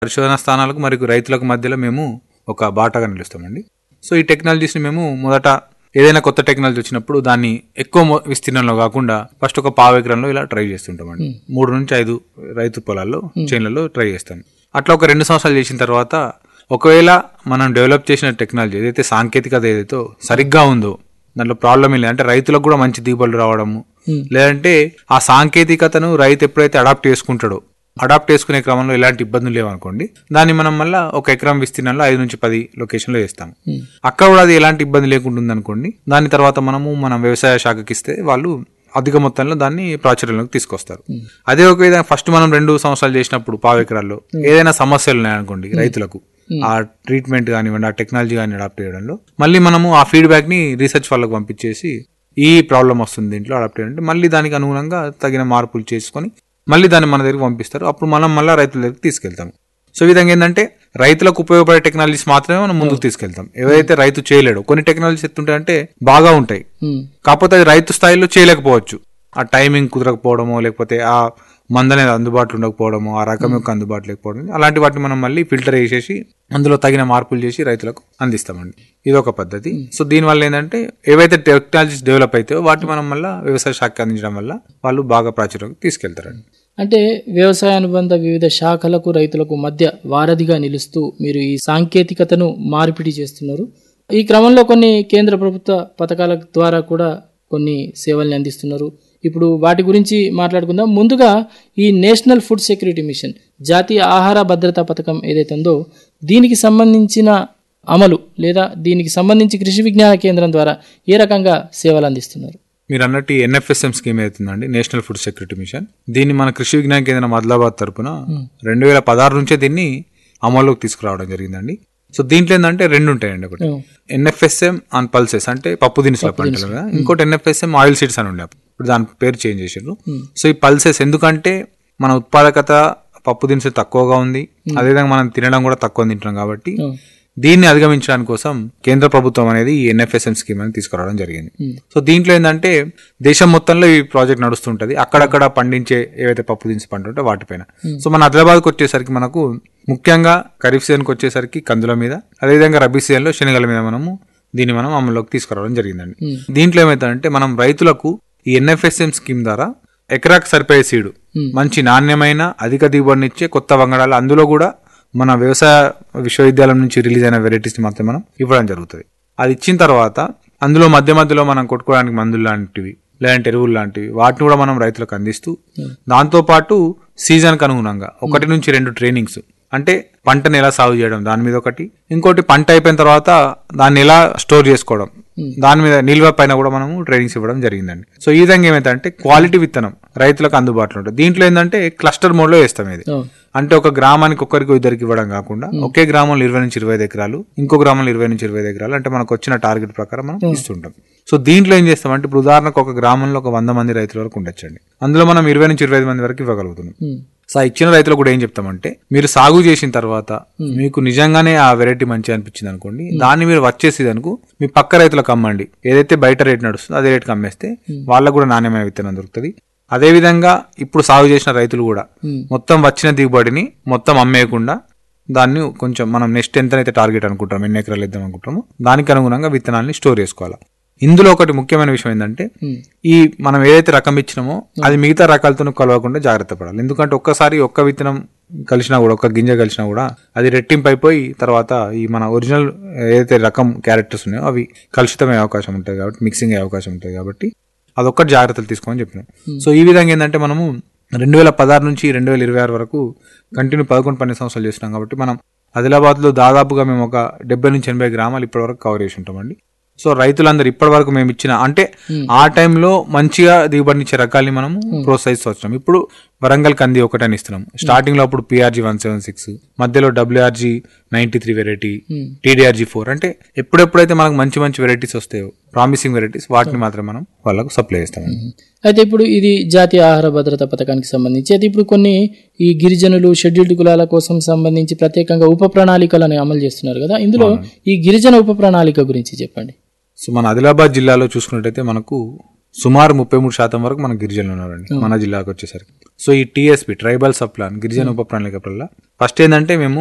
పరిశోధన స్థానాలకు మరియు రైతులకు మధ్యలో మేము ఒక బాటగా నిలుస్తామండి సో ఈ టెక్నాలజీస్ని మేము మొదట ఏదైనా కొత్త టెక్నాలజీ వచ్చినప్పుడు దాన్ని ఎక్కువ మొ- విస్తీర్ణంలో కాకుండా ఫస్ట్ ఒక పావు ఎకరంలో ఇలా ట్రై చేస్తుంటామండి మూడు నుంచి ఐదు రైతు పొలాల్లో చేన్లలో ట్రై చేస్తాం అట్లా ఒక రెండు సంవత్సరాలు చేసిన తర్వాత ఒకవేళ మనం డెవలప్ చేసిన టెక్నాలజీ ఏదైతే సాంకేతికత ఏదైతే సరిగ్గా ఉందో దాంట్లో ప్రాబ్లం లేదు అంటే రైతులకు కూడా మంచి దిగుబడులు రావడము లేదంటే ఆ సాంకేతికతను రైతు ఎప్పుడైతే అడాప్ట్ చేసుకుంటాడో అడాప్ట్ చేసుకునే క్రమంలో ఎలాంటి ఇబ్బందులు లేవనుకోండి దాన్ని మనం మళ్ళీ ఒక ఎకరం విస్తీర్ణంలో ఐదు నుంచి పది లొకేషన్లో వేస్తాం అక్కడ కూడా అది ఎలాంటి ఇబ్బంది లేకుండా అనుకోండి దాని తర్వాత మనము మన వ్యవసాయ శాఖకి ఇస్తే వాళ్ళు అధిక మొత్తంలో దాన్ని ప్రాచుర్యంలోకి తీసుకొస్తారు అదే ఒక విధంగా ఫస్ట్ మనం రెండు సంవత్సరాలు చేసినప్పుడు పావు ఎకరాల్లో ఏదైనా సమస్యలు ఉన్నాయనుకోండి రైతులకు ఆ ట్రీట్మెంట్ కానివ్వండి ఆ టెక్నాలజీ కానీ అడాప్ట్ చేయడంలో మళ్ళీ మనము ఆ ఫీడ్బ్యాక్ ని రీసెర్చ్ వాళ్ళకి పంపించేసి ఈ ప్రాబ్లం వస్తుంది దీంట్లో అడాప్ట్ చేయాలంటే మళ్ళీ దానికి అనుగుణంగా తగిన మార్పులు చేసుకొని మళ్ళీ దాన్ని మన దగ్గరికి పంపిస్తారు అప్పుడు మనం మళ్ళీ రైతుల దగ్గరికి తీసుకెళ్తాం సో ఈ విధంగా ఏంటంటే రైతులకు ఉపయోగపడే టెక్నాలజీస్ మాత్రమే మనం ముందుకు తీసుకెళ్తాం ఏవైతే రైతు చేయలేడు కొన్ని టెక్నాలజీస్ ఎత్తుంటాయంటే బాగా ఉంటాయి ఉమ్, కాకపోతే అది రైతు స్థాయిలో చేయలేకపోవచ్చు ఆ టైమింగ్ కుదరకపోవడమో లేకపోతే ఆ మందు అనేది అందుబాటులో ఉండకపోవడమో ఆ రకం యొక్క అందుబాటు లేకపోవడం అలాంటి వాటిని మనం మళ్ళీ ఫిల్టర్ చేసేసి అందులో తగిన మార్పులు చేసి రైతులకు అందిస్తామండి ఇది ఒక పద్ధతి సో దీనివల్ల ఏంటంటే ఏవైతే టెక్నాలజీస్ డెవలప్ అవుతాయో వాటిని మనం మళ్ళీ వ్యవసాయ శాఖ అందించడం వల్ల వాళ్ళు బాగా ప్రాచుర్యం తీసుకెళ్తారండి అంటే వ్యవసాయ అనుబంధ వివిధ శాఖలకు రైతులకు మధ్య వారధిగా నిలుస్తూ మీరు ఈ సాంకేతికతను మార్పిడి చేస్తున్నారు ఈ క్రమంలో కొన్ని కేంద్ర ప్రభుత్వ పథకాల ద్వారా కూడా కొన్ని సేవల్ని అందిస్తున్నారు ఇప్పుడు వాటి గురించి మాట్లాడుకుందాం ముందుగా ఈ నేషనల్ ఫుడ్ సెక్యూరిటీ మిషన్ జాతీయ ఆహార భద్రతా పథకం ఏదైతే ఉందో దీనికి సంబంధించిన అమలు లేదా దీనికి సంబంధించి కృషి విజ్ఞాన కేంద్రం ద్వారా ఏ రకంగా సేవలు అందిస్తున్నారు మీరు అన్నట్టు ఎన్ఎఫ్ఎస్ఎం స్కీమ్ అవుతుందండి నేషనల్ ఫుడ్ సెక్యూరిటీ మిషన్ దీన్ని మన కృషి విజ్ఞాన కేంద్రం ఆదిలాబాద్ తరపున రెండు వేల పదహారు నుంచే దీన్ని అమల్లోకి తీసుకురావడం జరిగిందండి సో దీంట్లో ఏంటంటే రెండు ఉంటాయండి ఒకటి ఉమ్, ఎన్ఎఫ్ఎస్ఎం ఆన్ పల్సెస్ అంటే పప్పు దినుసుల పంటలు కదా ఇంకోటి ఎన్ఎఫ్ఎస్ఎం ఆయిల్ సీడ్స్ అని ఉండే అప్పుడు. ఇప్పుడు దాని పేరు చేంజ్ చేసారు సో ఈ పల్సెస్ ఎందుకంటే మన ఉత్పాదకత పప్పు దినుసులు తక్కువగా ఉంది అదేవిధంగా మనం తినడం కూడా తక్కువ తింటున్నాం కాబట్టి ఉమ్, దీన్ని అధిగమించడానికి కోసం కేంద్ర ప్రభుత్వం అనేది ఈ ఎన్ఎఫ్ఎస్ఎం స్కీమ్ అని తీసుకురావడం జరిగింది సో దీంట్లో ఏంటంటే దేశం మొత్తంలో ఈ ప్రాజెక్ట్ నడుస్తుంటది అక్కడక్కడ పండించే ఏవైతే పప్పు దినుసు పంట ఉంటే వాటిపైన సో మన ఆదిలాబాద్కి వచ్చేసరికి మనకు ముఖ్యంగా ఖరీఫ్ సీజన్కి వచ్చేసరికి కందుల మీద అదేవిధంగా రబీ సీజన్లో శనగల మీద మనము దీన్ని మనం అమల్లోకి తీసుకురావడం జరిగిందండి దీంట్లో ఏమవుతుందంటే మనం రైతులకు ఈ ఎన్ఎఫ్ఎస్ఎం స్కీమ్ ద్వారా ఎకరాకు సరిపోయే సీడు మంచి నాణ్యమైన అధిక దిగుబడినిచ్చే కొత్త వంగడాలు అందులో కూడా మన వ్యవసాయ విశ్వవిద్యాలయం నుంచి రిలీజ్ అయిన వెరైటీస్ మాత్రం మనం ఇవ్వడం జరుగుతుంది అది ఇచ్చిన తర్వాత అందులో మధ్య మధ్యలో మనం కొట్టుకోవడానికి మందులు లాంటివి లేదంటే ఎరువులు లాంటివి వాటిని కూడా మనం రైతులకు అందిస్తూ దాంతో పాటు సీజన్కి అనుగుణంగా ఒకటి నుంచి రెండు ట్రైనింగ్స్ అంటే పంటని ఎలా సాగు చేయడం దాని మీద ఒకటి ఇంకోటి పంట అయిపోయిన తర్వాత దాన్ని ఎలా స్టోర్ చేసుకోవడం దాని మీద నిల్వ పైన కూడా మనము ట్రైనింగ్స్ ఇవ్వడం జరిగిందండి సో ఈ విధంగా ఏమైందంటే క్వాలిటీ విత్తనం రైతులకు అందుబాటులో ఉంటుంది దీంట్లో ఏంటంటే క్లస్టర్ మోడ్ లో వేస్తాం ఇది అవును. అంటే ఒక గ్రామానికి ఒక్కరికి ఇద్దరికి ఇవ్వడం కాకుండా ఒకే గ్రామంలో ఇరవై నుంచి ఇరవై ఐదు ఎకరాలు ఇంకో గ్రామంలో ఇరవై నుంచి ఇరవై ఐదు ఎకరాలు అంటే మనకు వచ్చిన టార్గెట్ ప్రకారం మనం ఇస్తుంటాం సో దీంట్లో ఏం చేస్తామంటే ఇప్పుడు ఉదాహరణకు ఒక గ్రామంలో ఒక వంద మంది రైతుల వరకు ఉండొచ్చండి అందులో మనం ఇరవై నుంచి ఇరవై ఐదు మంది వరకు ఇవ్వగలుగుతున్నాం ఉమ్, సో ఆ ఇచ్చిన రైతులకు కూడా ఏం చెప్తామంటే మీరు సాగు చేసిన తర్వాత మీకు నిజంగానే ఆ వెరైటీ మంచి అనిపించింది అనుకోండి దాన్ని మీరు వచ్చేసి అనుకో మీ పక్క రైతులకు అమ్మండి ఏదైతే బయట రేట్ నడుస్తుందో అదే రేట్కి అమ్మేస్తే వాళ్ళకు కూడా నాణ్యమైన విత్తనం దొరుకుతుంది అదే విధంగా ఇప్పుడు సాగు చేసిన రైతులు కూడా మొత్తం వచ్చిన దిగుబడిని మొత్తం అమ్మేయకుండా దాన్ని కొంచెం మనం నెక్స్ట్ ఎంతనైతే టార్గెట్ అనుకుంటాం ఎన్ని ఎకరాలు ఇద్దాం అనుకుంటామో దానికి అనుగుణంగా విత్తనాల్ని స్టోర్ చేసుకోవాలి ఇందులో ఒకటి ముఖ్యమైన విషయం ఏంటంటే ఈ మనం ఏదైతే రకం ఇచ్చినామో అది మిగతా రకాలతో కలవకుండా జాగ్రత్త పడాలి ఎందుకంటే ఒక్కసారి ఒక్క విత్తనం కలిసినా కూడా ఒక్క గింజ కలిసినా కూడా అది రెట్టింపు అయిపోయి తర్వాత ఈ మన ఒరిజినల్ ఏదైతే రకం క్యారెక్టర్స్ ఉన్నాయో అవి కలుషితమయ్యే అవకాశం ఉంటుంది కాబట్టి మిక్సింగ్ అయ్యే అవకాశం ఉంటుంది కాబట్టి అదొక్కటి జాగ్రత్తలు తీసుకోమని చెప్పినాం సో ఈ విధంగా ఏంటంటే మనము రెండు వేల పదహారు నుంచి రెండు వేల ఇరవై ఆరు వరకు కంటిన్యూ పదకొండు పన్నెండు సంవత్సరాలు చేస్తున్నాం కాబట్టి మనం ఆదిలాబాద్లో దాదాపుగా మేము ఒక డెబ్బై నుంచి ఎనభై గ్రామాలు ఇప్పటివరకు కవర్ చేసి ఉంటామండి సో రైతులందరూ ఇప్పటి వరకు మేము ఇచ్చిన అంటే ఆ టైంలో మంచిగా దిగుబడినిచ్చే రకాల్ని మనము ప్రోత్సహిస్తూ వచ్చినాం ఇప్పుడు వరంగల్ కంది ఒకటని ఇస్తున్నాం స్టార్టింగ్ లో అప్పుడు పిఆర్జీ వన్ సెవెన్ సిక్స్ మధ్యలో WRG ninety three variety TDRG four అంటే ఎప్పుడెప్పుడైతే మనకు మంచి మంచి వెరైటీస్ వస్తాయో ప్రామిసింగ్ వెరైటీస్ వాటిని మాత్రం మనం వాళ్ళకు సప్లై చేస్తామండి అయితే ఇప్పుడు ఇది జాతీయ ఆహార భద్రత పథకానికి సంబంధించి అయితే ఇప్పుడు కొన్ని ఈ గిరిజనులు షెడ్యూల్డ్ కులాల కోసం సంబంధించి ప్రత్యేకంగా ఉప ప్రణాళికలను అమలు చేస్తున్నారు కదా ఇందులో ఈ గిరిజన ఉప ప్రణాళిక గురించి చెప్పండి సో మన ఆదిలాబాద్ జిల్లాలో చూసుకున్నట్టయితే మనకు సుమారు ముప్పై మూడు శాతం వరకు మన గిరిజనులు ఉన్నారండి మన జిల్లాకు వచ్చేసరికి సో ఈ టీఎస్పి ట్రైబల్ సబ్ ప్లాన్ గిరిజన ఉప ప్రణాళిక వల్ల ఫస్ట్ ఏంటంటే మేము